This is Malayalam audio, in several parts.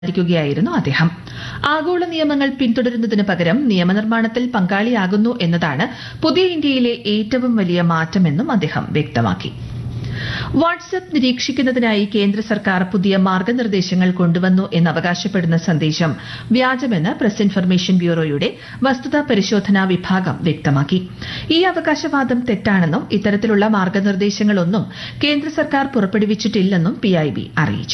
സംസാരിക്കുകയായിരുന്നു അദ്ദേഹം ആഗോള നിയമങ്ങൾ പിന്തുടരുന്നതിന് പകരം നിയമനിർമ്മാണത്തിൽ പങ്കാളിയാകുന്നു എന്നതാണ് പുതിയ ഇന്ത്യയിലെ ഏറ്റവും വലിയ മാറ്റമെന്നും അദ്ദേഹം വ്യക്തമാക്കി വാട്സ്ആപ്പ് നിരീക്ഷിക്കുന്നതിനായി കേന്ദ്ര സർക്കാർ പുതിയ മാർഗനിർദ്ദേശങ്ങൾ കൊണ്ടുവന്നു എന്ന് അവകാശപ്പെടുന്ന സന്ദേശം വ്യാജമെന്ന് പ്രസ് ഇൻഫർമേഷൻ ബ്യൂറോയുടെ വസ്തുതാ പരിശോധനാ വിഭാഗം വ്യക്തമാക്കി ഈ അവകാശവാദം തെറ്റാണെന്നും ഇത്തരത്തിലുള്ള മാർഗനിർദ്ദേശങ്ങളൊന്നും കേന്ദ്ര സർക്കാർ പുറപ്പെടുവിച്ചിട്ടില്ലെന്നും പിഐബി അറിയിച്ചു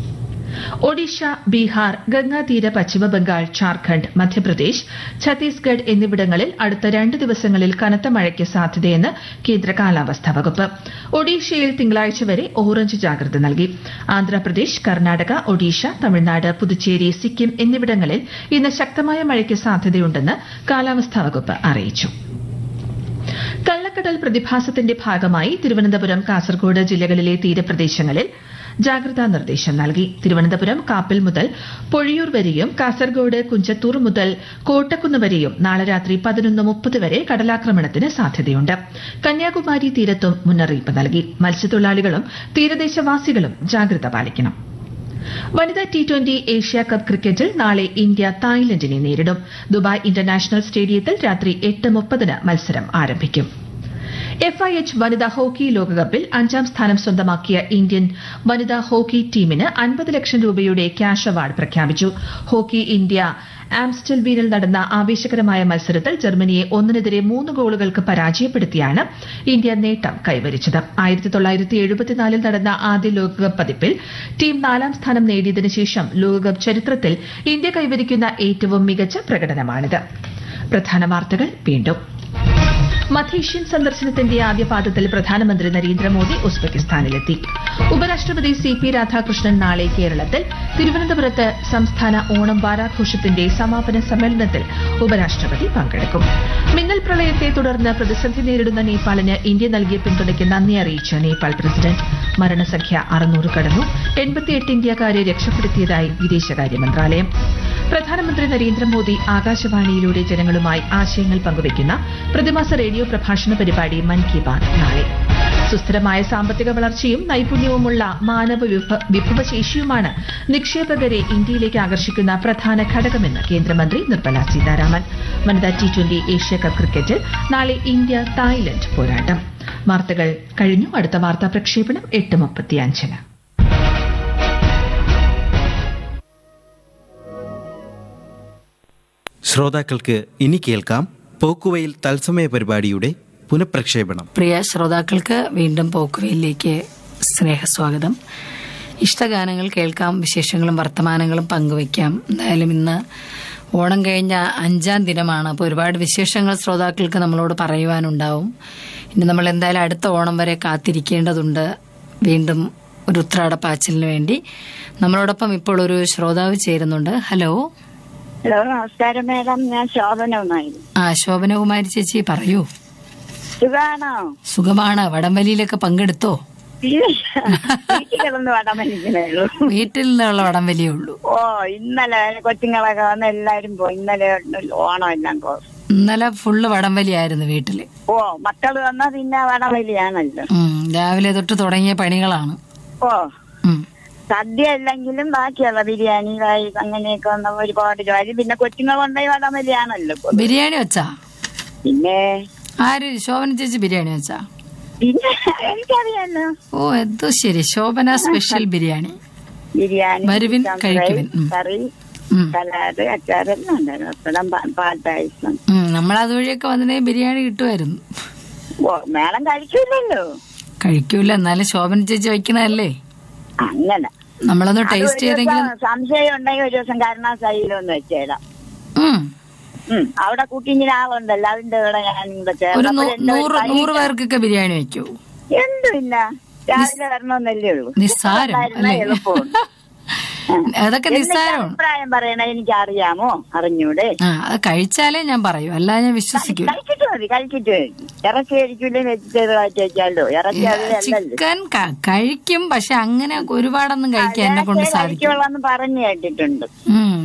ഒഡീഷ ബീഹാർ ഗംഗാതീര പശ്ചിമബംഗാൾ ജാർഖണ്ഡ് മധ്യപ്രദേശ് ഛത്തീസ്ഗഡ് എന്നിവിടങ്ങളിൽ അടുത്ത രണ്ട് ദിവസങ്ങളിൽ കനത്ത മഴയ്ക്ക് സാധ്യതയെന്ന് കേന്ദ്ര കാലാവസ്ഥാ വകുപ്പ് ഒഡീഷയിൽ തിങ്കളാഴ്ച വരെ ഓറഞ്ച് ജാഗ്രത നൽകി ആന്ധ്രാപ്രദേശ് കർണാടക ഒഡീഷ തമിഴ്നാട് പുതുച്ചേരി സിക്കിം എന്നിവിടങ്ങളിൽ ഇന്ന് ശക്തമായ മഴയ്ക്ക് സാധ്യതയുണ്ടെന്ന് കാലാവസ്ഥാ വകുപ്പ് അറിയിച്ചു കള്ളക്കടൽ പ്രതിഭാസത്തിന്റെ ഭാഗമായി തിരുവനന്തപുരം കാസർഗോഡ് ജില്ലകളിലെ തീരപ്രദേശങ്ങളിൽ ജാഗ്രതാ നിർദ്ദേശം നൽകി തിരുവനന്തപുരം കാപ്പിൽ മുതൽ പൊഴിയൂർ വരെയും കാസർഗോഡ് കുഞ്ചത്തൂർ മുതൽ കോട്ടക്കുന്ന് വരെയും നാളെ രാത്രി പതിനൊന്ന് മുപ്പത് വരെ കടലാക്രമണത്തിന് സാധ്യതയുണ്ട് കന്യാകുമാരി തീരത്തും മുന്നറിയിപ്പ് നൽകി മത്സ്യത്തൊഴിലാളികളും തീരദേശവാസികളും ജാഗ്രത പാലിക്കണം വനിതാ ടി ട്വന്റി ഏഷ്യ കപ്പ് ക്രിക്കറ്റിൽ നാളെ ഇന്ത്യ തായ്ലൻഡിനെ നേരിടും ദുബായ് ഇന്റർനാഷണൽ സ്റ്റേഡിയത്തിൽ രാത്രി എട്ട് മുപ്പതിന് മത്സരം ആരംഭിക്കും എഫ് ഐ എച്ച് വനിതാ ഹോക്കി ലോകകപ്പിൽ അഞ്ചാം സ്ഥാനം സ്വന്തമാക്കിയ ഇന്ത്യൻ വനിതാ ഹോക്കി ടീമിന് അൻപത് ലക്ഷം രൂപയുടെ ക്യാഷ് അവാർഡ് പ്രഖ്യാപിച്ചു ഹോക്കി ഇന്ത്യ ആംസ്റ്റൽബീനിൽ നടന്ന ആവേശകരമായ മത്സരത്തിൽ ജർമ്മനിയെ ഒന്നിനെതിരെ മൂന്ന് ഗോളുകൾക്ക് പരാജയപ്പെടുത്തിയാണ് ഇന്ത്യ നേട്ടം കൈവരിച്ചത് ആയിരത്തി തൊള്ളായിരത്തി എഴുപത്തിനാലിൽ നടന്ന ആദ്യ ലോകകപ്പ് പതിപ്പിൽ ടീം നാലാം സ്ഥാനം നേടിയതിനു ശേഷം ലോകകപ്പ് ചരിത്രത്തിൽ ഇന്ത്യ കൈവരിക്കുന്ന ഏറ്റവും മികച്ച പ്രകടനമാണിത് പ്രധാന വാർത്തകൾ വീണ്ടും മധ്യേഷ്യൻ സന്ദർശനത്തിന്റെ ആദ്യ പാദത്തിൽ പ്രധാനമന്ത്രി നരേന്ദ്രമോദി ഉസ്ബെക്കിസ്ഥാനിലെത്തി ഉപരാഷ്ട്രപതി സി പി രാധാകൃഷ്ണൻ നാളെ കേരളത്തിൽ തിരുവനന്തപുരത്ത് സംസ്ഥാന ഓണം വാരാഘോഷത്തിന്റെ സമാപന സമ്മേളനത്തിൽ ഉപരാഷ്ട്രപതി പങ്കെടുക്കും മിന്നൽ പ്രളയത്തെ തുടർന്ന് പ്രതിസന്ധി നേരിടുന്ന നേപ്പാളിന് ഇന്ത്യ നൽകിയ പിന്തുണയ്ക്ക് നന്ദി അറിയിച്ച നേപ്പാൾ പ്രസിഡന്റ് മരണസംഖ്യ അറുന്നൂറ് കടന്നു എൺപത്തിയെട്ട് ഇന്ത്യക്കാരെ രക്ഷപ്പെടുത്തിയതായി വിദേശകാര്യ മന്ത്രാലയം പ്രധാനമന്ത്രി നരേന്ദ്രമോദി ആകാശവാണിയിലൂടെ ജനങ്ങളുമായി ആശയങ്ങൾ പങ്കുവയ്ക്കുന്ന പ്രതിമാസ റേഡിയോ പ്രഭാഷണ പരിപാടി മൻ കി ബാത് നാളെ സുസ്ഥിരമായ സാമ്പത്തിക വളർച്ചയും നൈപുണ്യവുമുള്ള മാനവ വിഭ- വിഭവശേഷിയുമാണ് നിക്ഷേപകരെ ഇന്ത്യയിലേക്ക് ആകർഷിക്കുന്ന പ്രധാന ഘടകമെന്ന് കേന്ദ്രമന്ത്രി നിർമ്മല സീതാരാമൻ വനിതാ ടി ട്വന്റി ഏഷ്യ കപ്പ് ക്രിക്കറ്റിൽ നാളെ ഇന്ത്യ തായ്ലൻഡ് പോരാട്ടം വാർത്തകൾ കഴിഞ്ഞു അടുത്ത വാർത്താ പ്രക്ഷേപണം എട്ട് മുപ്പത്തിയഞ്ചിന് ശ്രോതാക്കൾക്ക് ഇനി കേൾക്കാം പോക്കുവയിൽ തത്സമയ പരിപാടിയുടെ പുനഃപ്രക്ഷേപണം പ്രിയ ശ്രോതാക്കൾക്ക് വീണ്ടും പോക്കുവയിലേക്ക് സ്നേഹസ്വാഗതം ഇഷ്ടഗാനങ്ങൾ കേൾക്കാം വിശേഷങ്ങളും വർത്തമാനങ്ങളും പങ്കുവയ്ക്കാം എന്തായാലും ഇന്ന് ഓണം കഴിഞ്ഞ അഞ്ചാം ദിനമാണ് അപ്പോൾ ഒരുപാട് വിശേഷങ്ങൾ ശ്രോതാക്കൾക്ക് നമ്മളോട് പറയുവാനുണ്ടാവും ഇനി നമ്മൾ എന്തായാലും അടുത്ത ഓണം വരെ കാത്തിരിക്കേണ്ടതുണ്ട് വീണ്ടും ഒരു ഉത്രാടപ്പാച്ചിലിന് വേണ്ടി നമ്മളോടൊപ്പം ഇപ്പോൾ ഒരു ശ്രോതാവ് ചേരുന്നുണ്ട് ഹലോ ഹലോ നമസ്കാരം മാഡം ഞാൻ ശോഭന ഒന്നായിരുന്നു ആ ശോഭനകുമാരി ചേച്ചി പറയൂ സുഖാണോ സുഖമാണ് വടംവലിയിലൊക്കെ പങ്കെടുത്തോ വീട്ടിൽ കിടന്ന് വടം വലിക്കണേയുള്ളൂ വീട്ടിൽ നിന്നുള്ള വടംവലിയേ ഉള്ളൂ ഓ ഇന്നലെ കൊച്ചുങ്ങളൊക്കെ വന്ന് എല്ലാരും പോയി ഇന്നലെ ഓണം എല്ലാം പോ ഇന്നലെ ഫുള്ള് വടംവലിയായിരുന്നു വീട്ടില് ഓ മക്കള് വന്നാ പിന്നെ വടം വലിയാണല്ലോ ഉം, രാവിലെ തൊട്ട് തുടങ്ങിയ പണികളാണ് ഓ ഉം. സദ്യ അല്ലെങ്കിലും ബാക്കിയുള്ള ബിരിയാണി റൈസ് അങ്ങനെയൊക്കെ വന്ന ഒരുപാട് ജോലി പിന്നെ കൊച്ചുങ്ങൾ കൊണ്ടുപോയി വടം വലിയാണല്ലോ ഇപ്പൊ. ബിരിയാണി വെച്ചാ പിന്നെ ആര് ശോഭന ചേച്ചി ബിരിയാണി വെച്ചാ പിന്നെ എനിക്കറിയാലോ ഓ എന്തോ ശരി ശോഭന സ്പെഷ്യൽ ബിരിയാണി ബിരിയാണി വരുവിൻ, ചിക്കൻ കഴിക്കുവിൻ. ഫ്രൈ, ഉം. കറി ഉം. സലാഡ് അച്ചാറെല്ലാം ഉണ്ടായിരുന്നു അപ്പഴം പാൽ പായസം ഉം, നമ്മളതുവഴിയൊക്കെ വന്നിട്ടേ ബിരിയാണി കിട്ടുമായിരുന്നു ഓ മേളം കഴിക്കില്ലല്ലോ കഴിക്കൂല എന്നാലും ശോഭന ചേച്ചി വയ്ക്കണല്ലേ അങ്ങനെ നമ്മളൊന്ന് അത് ടേസ്റ്റ് ഒരു ചെയ്തെങ്കിലും ദിവസം സംശയം ഉണ്ടെങ്കിൽ ഒരു ദിവസം കരുണാശൈലൊന്ന് വെച്ചേരാം ഉം, ഉം അവിടെ കുക്കിങ്ങിന് ആളുണ്ടല്ലോ അതിന്റെ കൂടെ ഞാൻ ഇവിടെ ഒരു ചേർന്ന് നൂ- അപ്പോൾ എന്റെ ഒരു നൂറ് കൈ- നൂറ് പേർക്കൊക്കെ ബിരിയാണി വെക്കൂ എന്തുമില്ല രാവിലെ വരണമെന്നല്ലേ ഉള്ളൂ നിസ്സാരം ഉണ്ടായിരുന്ന അല്ലേ എളുപ്പമുണ്ട് അതൊക്കെ എന്നിട്ട് നിസ്സാരമാണ് അഭിപ്രായം പറയണ എനിക്ക് അറിയാമോ അറിഞ്ഞൂടെ ആ അത് കഴിച്ചാലേ ഞാൻ പറയൂ അല്ലാതെ ഞാൻ വിശ്വസിക്കൂല കഴിച്ചിട്ട് മതി കഴിച്ചിട്ട് മതി ഇറച്ചി കഴിക്കൂലേ വെജിറ്റേറിയൻ ആയിട്ട് വെക്കാലോ ഇറച്ചി അതിലല്ലല്ലോ ചിക്കൻ ക- കഴിക്കും പക്ഷെ അങ്ങനെ ഒരുപാടൊന്നും കഴിക്കാൻ എന്നെ കൊണ്ട് സാധിക്കും കഴിക്കുള്ളൂ പറഞ്ഞു കേട്ടിട്ടുണ്ട് ഉം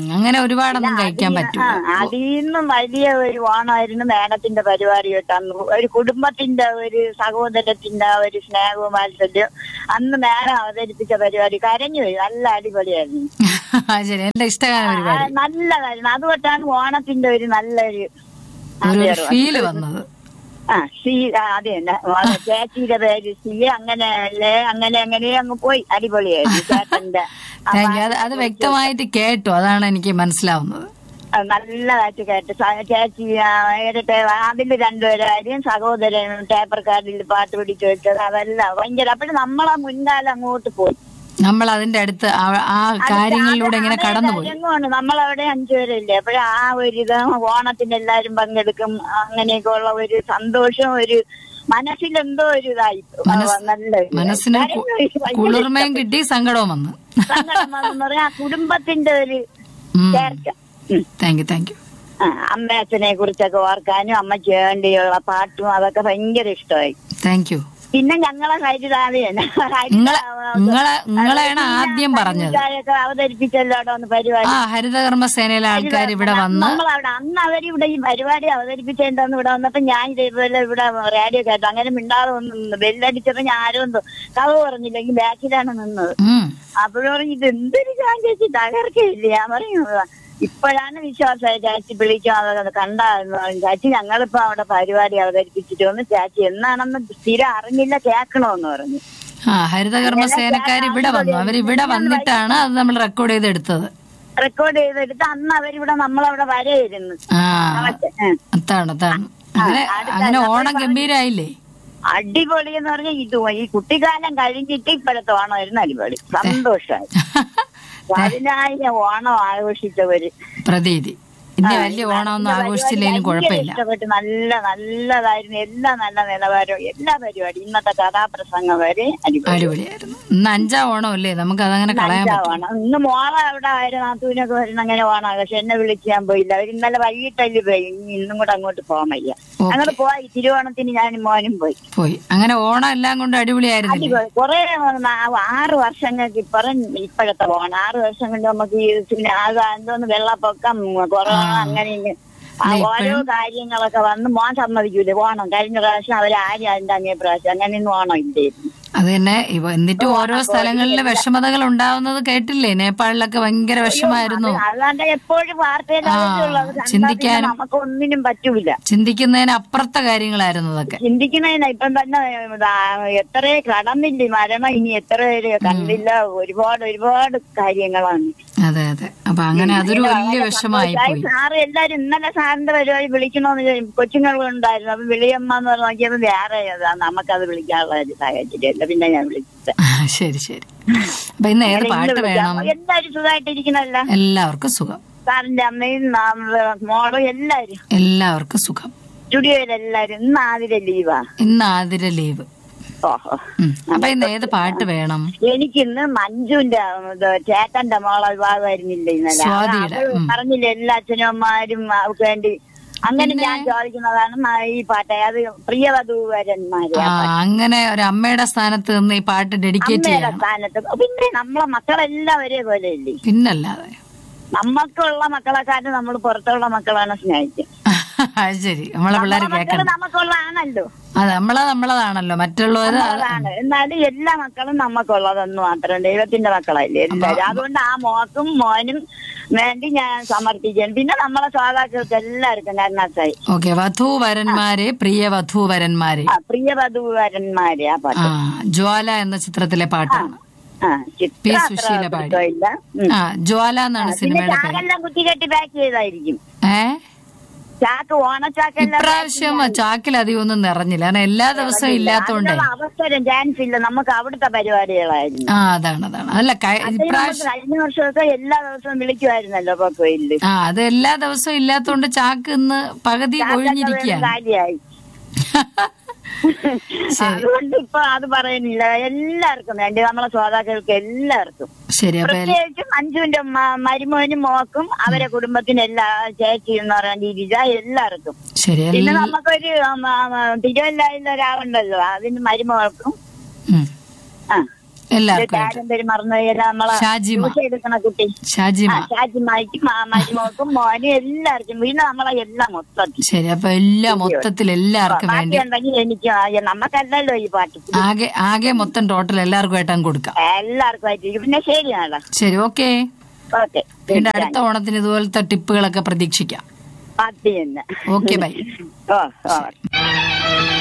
അങ്ങനെ ഒരുപാടൊന്നും കഴിക്കാൻ പറ്റൂല അതിൽ നിന്നും വലിയ ഒരു ഓണമായിരുന്നു മേഡത്തിന്റെ പരിപാടി കേട്ടോ അന്ന് ഒരു കുടുംബത്തിന്റെ ഒരു സഹോദരത്തിന്റെ ഒരു സ്നേഹവും വാത്സല്യം അന്ന് മേഡം അവതരിപ്പിച്ച പരിപാടി കരഞ്ഞു പോയി നല്ല അടിപൊളിയായിരുന്നു ആ, ശരി എന്റെ ഇഷ്ടകാല ആ, പരിപാടി നല്ലതായിരുന്നു അതുകൊണ്ടാണ് ഓണത്തിന്റെ ഒരു നല്ലൊരു ഒരു ഫീല് വന്നത് ആ സി ആ, അതെ തന്നെ ആ, ചേച്ചിയുടെ പേര് സി അങ്ങനെ അല്ലേ അങ്ങനെ അങ്ങനെ അങ്ങ് പോയി അടിപൊളിയായിരുന്നു ചേട്ടന്റെ ആ, താങ്ക് യു അത് അത് വ്യക്തമായിട്ട് കേട്ടു അതാണ് എനിക്ക് മനസ്സിലാവുന്നത് ആ, നല്ലതായിട്ട് കേട്ട് സ- ചേച്ചി ആ, ഇരട്ടെ അതിൽ രണ്ടുപേരാരും സഹോദരൻ ടേപ്പർ കാർഡിൽ പാട്ട് പിടിച്ചു വെച്ചത് അതെല്ലാം ഭയങ്കര അപ്പോഴും നമ്മളെ മുൻകാലം അങ്ങോട്ട് പോയി നമ്മൾ അതിന്റെ അടുത്ത് ആ- ആ കാര്യങ്ങളിലൂടെ ഇങ്ങനെ കടന്നുപോയി രംഗമാണ് നമ്മളവിടെ അഞ്ചുപേരല്ലേ അപ്പോഴും ആ ഒരു ഇത് ഓണത്തിന് എല്ലാരും പങ്കെടുക്കും അങ്ങനെയൊക്കെ ഉള്ള ഒരു സന്തോഷം ഒരു മനസ്സിലെന്തോ ഒരു ഇതായി മനസ്സ്- നല്ല ഒരു മനസ്സിന് കാര്യം കു- ഭയങ്കര കുളിർമയും കിട്ടി സങ്കടവും വന്നു സങ്കടം വന്നെന്ന് പറഞ്ഞാൽ ആ കുടുംബത്തിന്റെ ഒരു ചേർച്ച ഉം. താങ്ക് യു താങ്ക് യു ആ, അമ്മയച്ഛനെ കുറിച്ചൊക്കെ ഓർക്കാനും അമ്മയ്ക്ക് വേണ്ടിയുള്ള പാട്ടും അതൊക്കെ ഭയങ്കര ഇഷ്ടമായി താങ്ക് യു പിന്നെ ഞങ്ങളെ ഹരിതാതയാണ് നിങ്ങളെ നിങ്ങളെ നിങ്ങളെയാണ് ആദ്യം പറഞ്ഞത് ഒക്കെ അവതരിപ്പിച്ചല്ലോ അവിടെ ഒന്ന് പരിപാടി ആ ഹരിതകർമ്മ സേനയിലെ ആൾക്കാർ ഇവിടെ വന്ന് നമ്മളവിടെ അന്ന് അവരിവിടെ ഈ പരിപാടി അവതരിപ്പിച്ചെന്താന്ന് ഇവിടെ വന്നപ്പോ ഞാൻ ഇതേപോലെ ഇവിടെ റേഡിയോ കേട്ടു അങ്ങനെ മിണ്ടാതെ ഒന്ന് ബെല്ലടിച്ചപ്പോ ഞാൻ ആരും എന്തോ കഥ പറഞ്ഞില്ലെങ്കിൽ ബാക്കിലാണ് നിന്നത് ഉം. അപ്പോഴും പറഞ്ഞു ഇത് എന്തൊരു ഞാൻ ചേച്ചി തകർക്കയില്ല ഞാൻ പറഞ്ഞു ഇപ്പോഴാണ് വിശ്വാസമായി ചാച്ചി വിളിക്കും അതൊക്കെ കണ്ടായിരുന്നു ചാച്ചി ഞങ്ങളിപ്പോ അവിടെ പരിപാടി അവതരിപ്പിച്ചിട്ട് വന്ന് ചാച്ചി എന്നാണെന്ന് സ്ഥിരം അറിഞ്ഞില്ല കേൾക്കണമെന്ന് പറഞ്ഞു ആ ഹരിതകർമ്മ സേനക്കാർ ഇവിടെ വന്നു അവരിവിടെ വന്നിട്ടാണ് അത് നമ്മൾ റെക്കോർഡ് ചെയ്തെടുത്തത് റെക്കോർഡ് ചെയ്തെടുത്ത് അന്ന് അവരിവിടെ നമ്മളവിടെ വരെയിരുന്നു ആ അതാണ് അതാണ് അങ്ങനെ അങ്ങനെ ഓണം ഗംഭീരായില്ലേ അടിപൊളി എന്ന് പറഞ്ഞാൽ ഇത് ഈ കുട്ടിക്കാലം കഴിഞ്ഞിട്ട് ഇപ്പോഴത്തെ ഓണമായിരുന്നു അടിപൊളി സന്തോഷമായി പതിനായിരം ഓണം ആഘോഷിച്ചവര് പ്രതീതി ഇനി വലിയ ഓണമൊന്നും ആഘോഷിച്ചില്ലെങ്കിലും കുഴപ്പമില്ല ഇഷ്ടപ്പെട്ട് നല്ല നല്ലതായിരുന്നു എല്ലാം നല്ല നിലവാരവും എല്ലാ പരിപാടി ഇന്നത്തെ കഥാപ്രസംഗം വരെ അടിപൊളി അടിപൊളിയായിരുന്നു ഇന്ന് അഞ്ചാം ഓണം അല്ലേ നമുക്ക് അതങ്ങനെ കളയാൻ പറ്റും ഓണം ഇന്ന് മോളെ അവിടെ ആയിരുന്നു നാത്തൂനൊക്കെ വരുന്ന അങ്ങനെ ഓണം പക്ഷെ എന്നെ വിളിച്ച് ഞാൻ പോയില്ല അവർ ഇന്നലെ വൈകിട്ടല്ലേ പോയി ഇനി ഇന്നും കൂടെ അങ്ങോട്ട് പോകാൻ വയ്യ ഓക്കേ. അങ്ങോട്ട് പോയി തിരുവോണത്തിന് ഞാനും മോനും പോയി പോയി അങ്ങനെ ഓണം എല്ലാം കൊണ്ട് അടിപൊളിയായിരുന്നില്ലേ അടിപൊളി. കുറെ നാ- ആറ് വർഷങ്ങൾക്ക് ഇപ്പുറം ഇപ്പോഴത്തെ പോകണം ആറ് വർഷം കൊണ്ട് നമുക്ക് ഈ പിന്നെ അത് എന്തോന്ന് വെള്ളപ്പൊക്കം കൊറോണ അങ്ങനെ ഇങ്ങനെ. ആ ഓരോ കാര്യങ്ങളൊക്കെ വന്ന് മോൻ സമ്മതിക്കൂലേ പോണം കഴിഞ്ഞ പ്രാവശ്യം അവർ ആരും അതിന്റെ അങ്ങേ പ്രാവശ്യം അങ്ങനെയൊന്നും ഓണം ഇല്ലായിരുന്നു അത് തന്നെ ഇവ എന്നിട്ടും ഓരോ സ്ഥലങ്ങളിൽ വിഷമതകൾ ഉണ്ടാവുന്നത് കേട്ടില്ലേ നേപ്പാളിലൊക്കെ ഭയങ്കര വിഷമായിരുന്നു അല്ലാണ്ട് എപ്പോഴും വാർത്തയിൽ അതൊക്കെയുള്ളത് കണ്ടാ പിന്നെ ചിന്തിക്കാനും- നമുക്ക് ഒന്നിനും പറ്റൂല ചിന്തിക്കുന്നതിന് അപ്പുറത്തെ കാര്യങ്ങളായിരുന്നു അതൊക്കെ ചിന്തിക്കുന്നതിന് ഇപ്പം തന്നെ ഇതാ, എത്ര കടന്നില്ല മരണം ഇനി എത്ര പേര് കണ്ടില്ല ഒരുപാട് ഒരുപാട് കാര്യങ്ങളാണ് അതെ അതെ അപ്പൊ അങ്ങനെ അതൊരു വലിയ വിഷമായി പോയി സാറ് എല്ലാരും ഇന്നലെ സാറിന്റെ പരിപാടി വിളിക്കണമെന്ന് വിചാരിച്ചു. കൊച്ചുങ്ങളുണ്ടായിരുന്നു അപ്പൊ വിളിയമ്മ എന്ന് പറഞ്ഞ് നോക്കിയപ്പോ വേറെ ഏതാ നമുക്കത് വിളിക്കാനുള്ള ഒരു സാഹചര്യം പിന്നെ ഞാൻ വിളിച്ചത് ആ, ശരി ശരി അപ്പൊ ഇന്ന് ഏത് പാട്ട് വേണം എല്ലാരും സുഖമായിട്ടിരിക്കണല്ല എല്ലാവർക്കും സുഖം സാറിന്റെ അമ്മയും നാ- മോളും എല്ലാരും എല്ലാവർക്കും സുഖം സ്റ്റുഡിയോയിൽ എല്ലാരും ഇന്ന് ആതിരെ ലീവാ ഇന്ന് ആതിര ലീവ് ഓഹോ ഉം. അപ്പൊ ഇന്ന് ഏത് പാട്ട് വേണം എനിക്കിന്ന് മഞ്ജുവിന്റെ ഇത് ചേട്ടന്റെ മോളെ വിവാഹമായിരുന്നില്ല ഇന്നലെ സ്വാതിയുടെ, അത് ഉം. പറഞ്ഞില്ല എല്ലാ അച്ഛനമ്മമാരും അവർക്ക് വേണ്ടി അങ്ങനെ ഞാൻ ചോദിക്കുന്നതാണ് മ- ഈ പാട്ട് അത് പ്രിയവധൂവരന്മാര് ആ അങ്ങനെ ഒരു അമ്മയുടെ സ്ഥാനത്ത് നിന്ന് ഈ പാട്ട് ഡെഡിക്കേറ്റ് അമ്മയുടെ ചെയ്യണം സ്ഥാനത്ത് പിന്നെ നമ്മളെ മക്കളെല്ലാം ഒരേപോലെ അല്ലേ പിന്നല്ലാതെ നമ്മൾക്കുള്ള മക്കളെക്കാട്ടും നമ്മൾ പുറത്തുള്ള മക്കളാണ് സ്നേഹിച്ചത് അത് ശരി നമ്മളെ പിള്ളേർ മക്കള് കേൾക്കണം നമുക്കുള്ള ആണല്ലോ അത് നമ്മളെ നമ്മളതാണല്ലോ മറ്റുള്ളവര് അത് അതാണ് എന്നാലും എല്ലാ മക്കളും നമുക്കുള്ളതെന്ന് മാത്രം ദൈവത്തിന്റെ മക്കളല്ലേ എല്ലാവരും അതുകൊണ്ട് ആ മോക്കും മോനും വേണ്ടി ഞാൻ സമർപ്പിക്കുകയാണ് പിന്നെ നമ്മളെ ശ്രോതാക്കൾക്ക് എല്ലാവർക്കും കരുണാസായി ഓക്കെ വധൂവരന്മാരെ പ്രിയ വധൂവരന്മാരെ ആ പ്രിയവധൂവരന്മാരെ ആ പാട്ട് ആ ജ്വാല എന്ന ചിത്രത്തിലെ പാട്ടാണ് ആ പി. ചിത്രം അത്ര സുശീല പാടി. പിടുത്തമില്ല. ഉം. ആ ജ്വാല എന്നാണ് പിന്നെ സിനിമയുടെ പേര് ചാക്കെല്ലാം കുത്തി കെട്ടി പാക്ക് ചെയ്തായിരിക്കും ഏ ചാക്ക് ഓണച്ചാക്കെല്ലാം ഇപ്രാവശ്യം ചാക്കിൽ അധികം ഒന്നും നിറഞ്ഞില്ല കാരണം എല്ലാ ദിവസവും ഇല്ലാത്തോണ്ടേ അതിനുള്ള അവസരം ചാൻസ് ഇല്ല നമുക്ക് അവിടുത്തെ പരിപാടികളായിരുന്നു ആ അതാണ് അതാണ് അല്ല ക- അത് നമുക്ക് ഇപ്രാവശ്യം കഴിഞ്ഞ വർഷമൊക്കെ എല്ലാ ദിവസവും വിളിക്കുമായിരുന്നല്ലോ പൊക്കോയില് ആ അത് എല്ലാ ദിവസവും ഇല്ലാത്തോണ്ട് ചാക്ക് ഇന്ന് പകുതി ഒഴിഞ്ഞിരിക്കുകയാണ് കാര്യമായി ശരി അതുകൊണ്ട് ഇപ്പൊ അത് പറയുന്നില്ല എല്ലാവർക്കും വേണ്ടി നമ്മളെ ശ്രോതാക്കൾക്ക് എല്ലാവർക്കും ശരി അപ്പൊ എൽ- പ്രത്യേകിച്ചും മഞ്ജുവിന്റെ മ- മരുമോനും മോക്കും അവരെ കുടുംബത്തിന് എല്ലാ ചേച്ചി എന്ന് പറയുന്ന രീതിച്ച എല്ലാവർക്കും ശരി പിന്നെ എല്ലാ നമുക്കൊരു തിരുവല്ലായിൽ ഒരാളുണ്ടല്ലോ അതിന് മരുമോൾക്കും ഉം. ആ എല്ലാവർക്കും ആയിട്ട്. കാര്യം പേര് മറന്നു പോയാലും നമ്മളെ ഷാജിമ. ജ്യൂസ് എടുക്കണ കുട്ടി ഷാജിമ ആ, ഷാജിമായിക്കും മരുമോക്കും മോനും എല്ലാവർക്കും വീണ്ടും നമ്മളെ എല്ലാം മൊത്തത്തിൽ ശരി അപ്പൊ എല്ലാ മൊത്തത്തിൽ എല്ലാവർക്കും ബാക്കി വേണ്ടി ഉണ്ടെങ്കിൽ എനിക്ക് ആ, നമുക്കല്ലല്ലോ ഈ പാട്ട് ആകെ ആകെ മൊത്തം ടോട്ടൽ എല്ലാവർക്കും ആയിട്ട് അങ്ങ് കൊടുക്കാം എല്ലാവർക്കും ആയിട്ട് പിന്നെ ശരിയാണല്ലോ ശരി ഓക്കെ ഓക്കെ വീണ്ടും അടുത്ത ഓണത്തിന് ഇതുപോലത്തെ ടിപ്പുകളൊക്കെ പ്രതീക്ഷിക്കാം പാട്ട് തന്നെ ഓക്കെ ബൈ ഓ ഓ